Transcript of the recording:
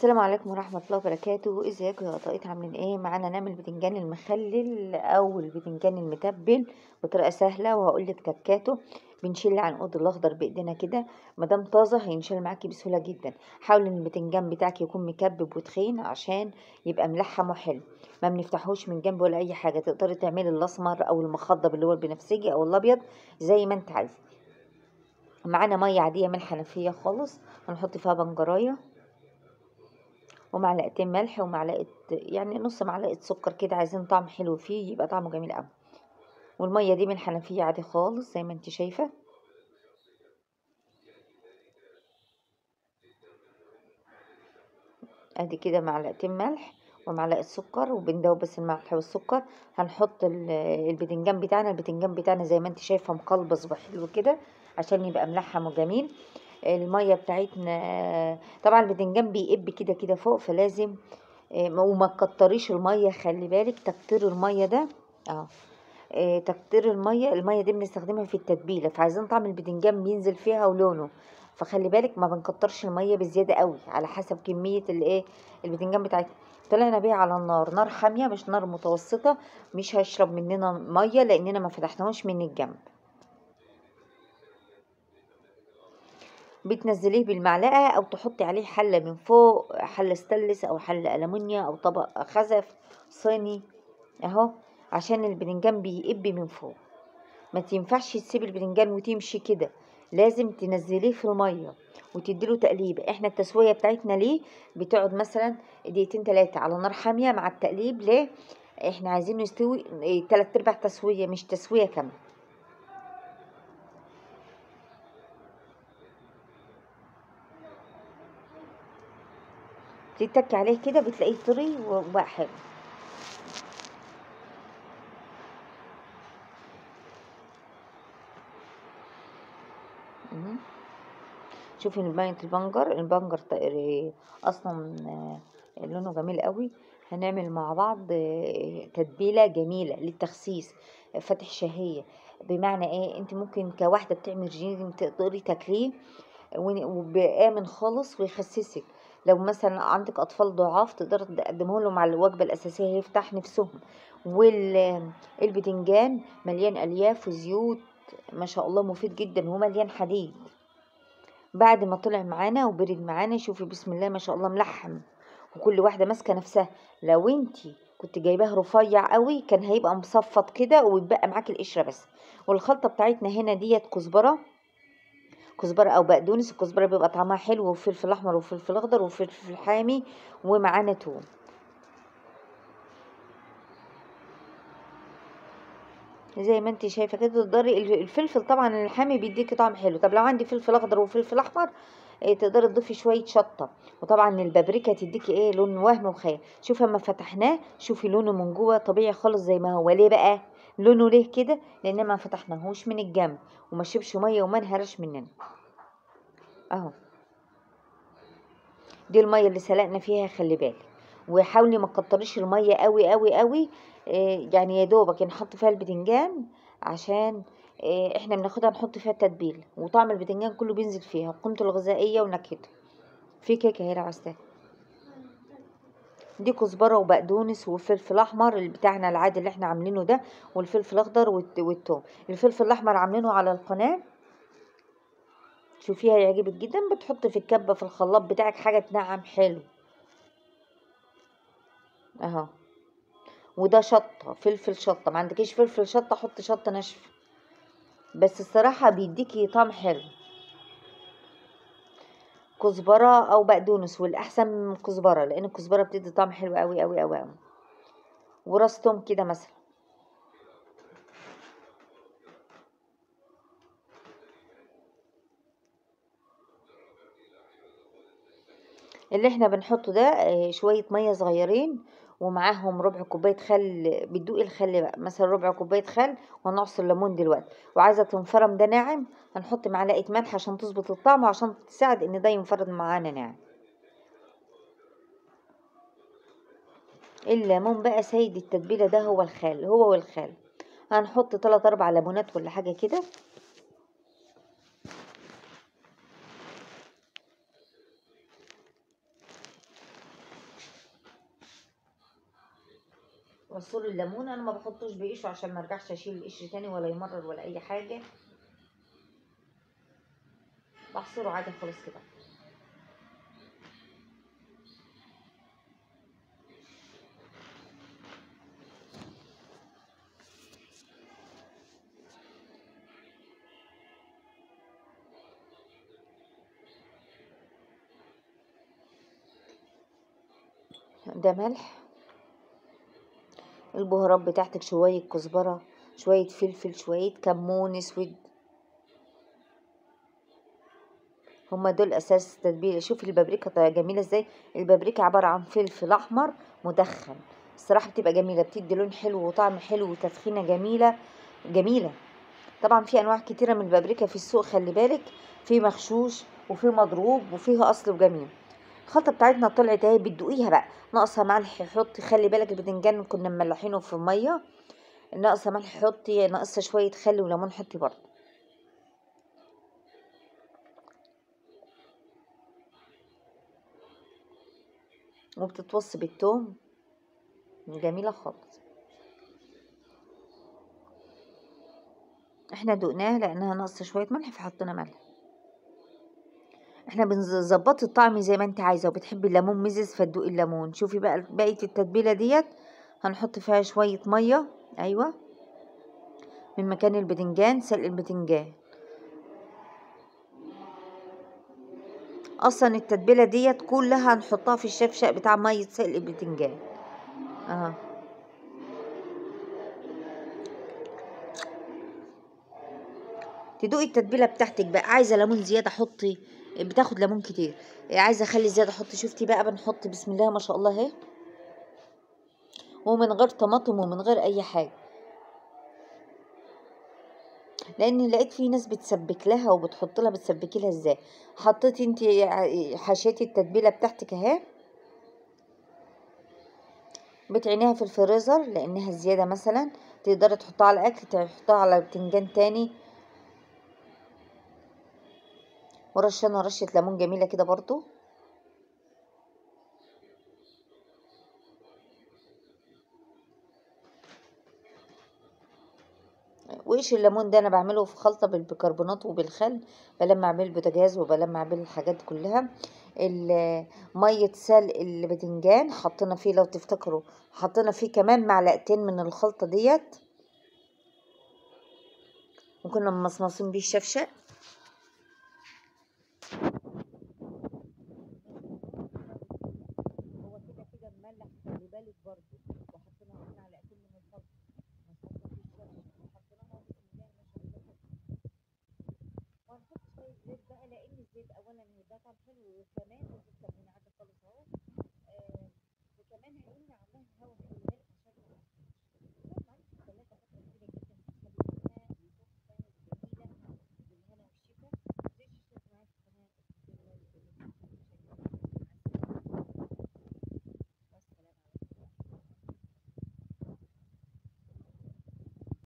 السلام عليكم ورحمة الله وبركاته ازيكم يا قطايط عاملين ايه معانا نعمل البتنجان المخلل او البتنجان المتبل بطريقة سهلة وهقولك تكاته بنشيل العنقود الاخضر بايدينا كده مادام طازة هينشال معاكي بسهولة جدا حاولي ان البتنجان بتاعك يكون مكبب وتخين عشان يبقى ملحم وحلو ما بنفتحوش من جنب ولا اي حاجة تقدري تعملي الاسمر او المخضب اللي هو البنفسجي او الابيض زي ما انت عايزة معانا مية عادية من الحنفية خالص هنحط فيها بنجرايه ومعلقتين ملح ومعلقه يعني نص معلقه سكر كده عايزين طعم حلو فيه يبقى طعمه جميل قوي والميه دي من الحنفيه عادي خالص زي ما انت شايفه ادي كده معلقتين ملح ومعلقه سكر وبندوب بس الملح والسكر هنحط البتنجان بتاعنا البتنجان بتاعنا زي ما انت شايفه مقلبص وحلو كده عشان يبقى ملحم وجميل الميه بتاعتنا طبعا البتنجان بيقب كده كده فوق فلازم وما تكتريش الميه خلي بالك تكتير الميه ده اه تكتير الميه الميه دي بنستخدمها في التتبيله فعايزين طعم البتنجان بينزل فيها ولونه فخلي بالك ما بنكترش الميه بزياده قوي على حسب كميه الايه البتنجان بتاعتنا طلعنا بيه على النار نار حاميه مش نار متوسطه مش هيشرب مننا ميه لاننا ما فتحناهوش من الجنب بتنزليه بالمعلقه او تحطي عليه حله من فوق حله ستانلس او حله المونيا او طبق خزف صيني اهو عشان البتنجان بيقب من فوق ما تنفعش تسيبي البتنجان وتمشي كده لازم تنزليه في الميه وتديله تقليب احنا التسويه بتاعتنا ليه بتقعد مثلا دقيقتين تلاتة على نار حاميه مع التقليب ليه احنا عايزينه يستوي تلات ارباع تسويه مش تسويه كامله تتك عليه كده بتلاقيه طري وبقى حلو شوفي ميه البنجر البنجر اصلا لونه جميل قوي هنعمل مع بعض تتبيله جميله للتخسيس فتح شهيه بمعنى ايه انت ممكن كواحده بتعمل رجيم تقدري تاكليه وبآمن خالص ويخسسك لو مثلا عندك اطفال ضعاف تقدر تقدمه لهم على الوجبه الاساسيه هيفتح نفسهم والبتنجان مليان الياف وزيوت ما شاء الله مفيد جدا ومليان حديد بعد ما طلع معانا وبرد معانا شوفي بسم الله ما شاء الله ملحم وكل واحده ماسكه نفسها لو انتي كنت جايباه رفيع قوي كان هيبقى مصفط كده ويتبقى معاكي القشره بس والخلطه بتاعتنا هنا ديت كزبره كزبره او بقدونس الكزبره بيبقى طعمها حلو وفلفل احمر وفلفل اخضر وفلفل حامي ومعانا توم زي ما انت شايفه كده تقدري الفلفل طبعا الحامي بيديكي طعم حلو طب لو عندي فلفل اخضر وفلفل احمر ايه تقدري تضيفي شويه شطه وطبعا البابريكا تديكي ايه لون وهم وخيال شوفي اما فتحناه شوفي لونه من جوه طبيعي خالص زي ما هو ليه بقى لونه ليه كده لان ما فتحناهوش من الجنب وما شربش ميه وما انهرش مننا اهو دي الميه اللي سلقنا فيها خلي بالك وحاولي ما تكتريش الميه قوي قوي قوي إيه يعني يا دوبك نحط فيها البتنجان عشان إيه احنا بناخدها نحط فيها التتبيل وطعم البتنجان كله بينزل فيها قيمته الغذائيه ونكهته في كيكه هنا عايزاها دي كزبره وبقدونس وفلفل احمر اللي بتاعنا العادي اللي احنا عاملينه ده والفلفل الاخضر والثوم الفلفل الاحمر عاملينه على القناه شوفيها يعجبك جدا بتحطي في الكبه في الخلاط بتاعك حاجه تنعم حلو اهو وده شطه فلفل شطه ما عندكيش فلفل شطه حطي شطه ناشفه بس الصراحه بيديكي طعم حلو كزبره او بقدونس والاحسن كزبره لان الكزبره بتدي طعم حلو قوي قوي قوي قوي وراس توم كده مثلا اللي احنا بنحطه ده شويه ميه صغيرين ومعاهم ربع كوبايه خل بتدوقي الخل بقى مثلا ربع كوبايه خل ونعصر ليمون دلوقتي وعايزه تنفرم ده ناعم هنحط معلقه ملح عشان تظبط الطعم وعشان تساعد ان ده ينفرد معانا ناعم الليمون بقى سيد التتبيله ده هو الخل هو والخل هنحط تلات اربع ليمونات ولا حاجه كده عصير الليمون انا ما بحطوش بقشره عشان ما ارجعش اشيل القشر تاني ولا يمرر ولا اي حاجه بعصره عادي خالص كده ده ملح البهارات بتاعتك شوية كزبرة شوية فلفل شوية كمون اسود هما دول اساس التتبيله شوفي البابريكا جميله ازاي البابريكا عباره عن فلفل احمر مدخن الصراحه بتبقى جميله بتدي لون حلو وطعم حلو وتدخينه جميله جميله طبعا في انواع كتيره من البابريكا في السوق خلي بالك في مغشوش وفي مضروب وفيها اصل وجميل الخلطه بتاعتنا طلعت اهي بتدوقيها بقى ناقصه ملح حطي خلي بالك البتنجان كنا مملحينه في ميه ناقصه ملح حطي ناقصه شويه خل وليمون حطي برضه وبتتوص بالثوم جميله خالص احنا دقناها لانها ناقصه شويه ملح فحطينا ملح احنا بنظبط الطعم زي ما انت عايزه وبتحبي الليمون مزز فتدوقي الليمون شوفي بقى بقيه التتبيله ديت هنحط فيها شويه ميه ايوه من مكان البتنجان سلق البتنجان اصلا التتبيله ديت كلها هنحطها في الشفشق بتاع ميه سلق البتنجان اهو تدوقي التتبيله بتاعتك بقى عايزه ليمون زياده حطي بتاخد ليمون كتير عايزه اخلي زياده حطي شفتي بقى بنحط بسم الله ما شاء الله اهي ومن غير طماطم ومن غير اي حاجه لان لقيت في ناس بتسبك لها وبتحط لها بتسبكي لها ازاي حطيتي انت حشيتي التتبيله بتاعتك اهي بتعينيها في الفريزر لانها زياده مثلا تقدري تحطها على الاكل تحطها على بتنجان تاني ورشانه رشه ليمون جميله كده برضو وقش الليمون ده انا بعمله في خلطه بالبيكربونات وبالخل بلمع بيه البوتاجاز وبلمع بيه الحاجات كلها ميه سلق الباذنجان حطينا فيه لو تفتكروا حطينا فيه كمان معلقتين من الخلطه ديت وكنا ممصمصين بيه الشفشق هو كده كده مملح خلي بالك برضه وحطينا هنا معلقتين من الخلطه مصمصه فيه الشفشق وحطيناها بسم الله ما شاء الله وهنحط شويه زيت بقى لان الزيت اولا هيبقى طعم حلو وكمان